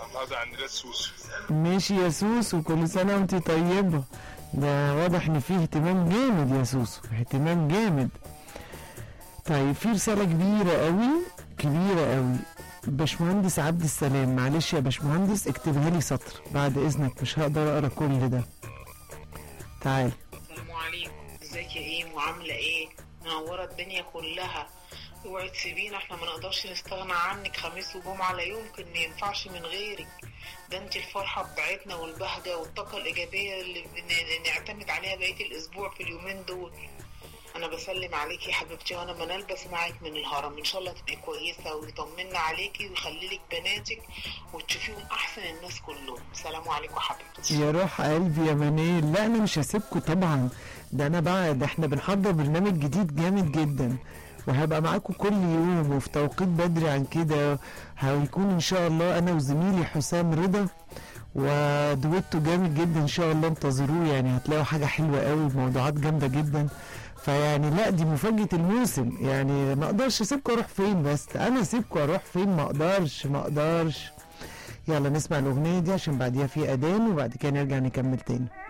النهارده عندنا السوسو ماشي يا سوسو كل سنة وانت طيبة ده واضح ان فيه اهتمام جامد يا سوسو اهتمام جامد طيب في رسالة كبيرة قوي كبيرة قوي باشمهندس عبد السلام معلش يا باشمهندس اكتبها لي سطر بعد اذنك مش هقدر اقرا كل ده تعال السلام عليكم ازيك يا ايه وعامله ايه منوره الدنيا كلها اوعي تسيبينا احنا ما نقدرش نستغنى عنك خميس وجمعه لا يمكن ما ينفعش من غيرك ده انت الفرحه بتاعتنا والبهجه والطاقه الايجابيه اللي بن- نعتمد عليها بقيه الاسبوع في اليومين دول انا بسلم عليكي يا حبيبتي وانا منال بسمعك من الهرم ان شاء الله تبقي كويسه ويطمنا عليكي ويخلي لك بناتك وتشوفيهم احسن الناس كلهم سلام عليكم يا حبيبتي يا روح قلبي يا منيل لا انا مش هسيبكم طبعا ده انا بقى ده احنا بنحضر برنامج جديد جامد جدا وهبقى معاكم كل يوم وفي توقيت بدري عن كده هيكون ان شاء الله انا وزميلي حسام رضا ودويتو جامد جدا ان شاء الله انتظروه يعني هتلاقوا حاجه حلوه قوي موضوعات جامده جدا فيعني لا دي مفاجاه الموسم يعني ما اقدرش اسيبكم اروح فين بس انا اسيبكم اروح فين ما اقدرش ما اقدرش يلا نسمع الاغنيه دي عشان بعديها في اذان وبعد كده نرجع نكمل تاني